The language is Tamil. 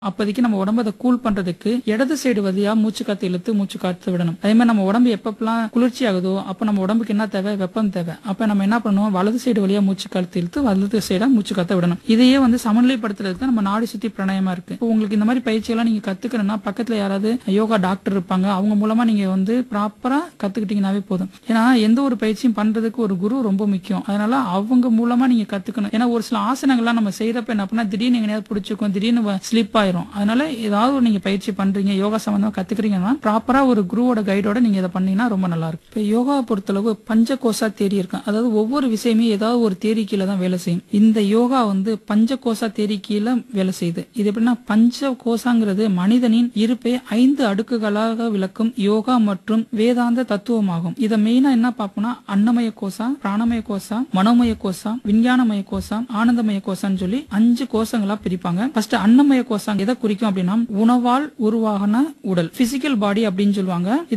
அப்போதைக்கு நம்ம உடம்ப அதை கூல் பண்றதுக்கு இடது சைடு வழியா மூச்சு காத்து இழுத்து மூச்சு காத்து விடணும் அதே மாதிரி நம்ம உடம்பு எப்பப்பெல்லாம் குளிர்ச்சி ஆகுதோ அப்ப நம்ம உடம்புக்கு என்ன தேவை வெப்பம் தேவை அப்ப நம்ம என்ன பண்ணுவோம் வலது சைடு வழியா மூச்சு காத்து இழுத்து வலது சைடா மூச்சு காத்த விடணும் இதையே வந்து சமநிலைப்படுத்துறதுக்கு தான் நம்ம நாடி சுத்தி பிராணாயமா இருக்கு இப்போ உங்களுக்கு இந்த மாதிரி பயிற்சி எல்லாம் நீங்க கத்துக்கணும்னா பக்கத்துல யாராவது யோகா டாக்டர் இருப்பாங்க அவங்க மூலமா நீங்க வந்து ப்ராப்பரா கத்துக்கிட்டீங்கன்னாவே போதும் ஏன்னா எந்த ஒரு பயிற்சியும் பண்றதுக்கு ஒரு குரு ரொம்ப முக்கியம் அதனால அவங்க மூலமா நீங்க கத்துக்கணும் ஏன்னா ஒரு சில ஆசனங்கள்லாம் நம்ம செய்யறப்ப என்ன பண்ணா திடீர்னு எங்கேயாவது பிடிச்சிக்கும் திடீர்னு ஸ்லிப் ஆயிரும் அதனால ஏதாவது ஒரு நீங்க பயிற்சி பண்றீங்க யோகா சம்பந்தமா கத்துக்கிறீங்கன்னா ப்ராப்பரா ஒரு குருவோட கைடோட நீங்க இதை பண்ணீங்கன்னா ரொம்ப நல்லா இருக்கும் இப்போ யோகாவை பொறுத்தளவு பஞ்சகோசா தேரி இருக்கும் அதாவது ஒவ்வொரு விஷயமே ஏதாவது ஒரு தேரி கீழே தான் வேலை செய்யும் இந்த யோகா வந்து பஞ்சகோசா தேரி கீழே வேலை செய்யுது இது எப்படின்னா பஞ்ச கோசாங்கிறது மனிதனின் இருப்பை ஐந்து அடுக்குகளாக விளக்கும் யோகா மற்றும் வேதாந்த தத்துவமாகும் இதை மெயினா என்ன பார்ப்போம்னா அன்னமய கோசா பிராணமய கோசா மனோமய கோசா விஞ்ஞானமய கோசா ஆனந்தமய கோசான்னு சொல்லி அஞ்சு கோஷங்களா பிரிப்பாங்க ஃபர்ஸ்ட் அன்னமய கோசா எதை குறிக்கும் அப்படின்னா உணவால் உருவாகின உடல் பிசிக்கல் பாடி அப்படின்னு சொல்லுவாங்க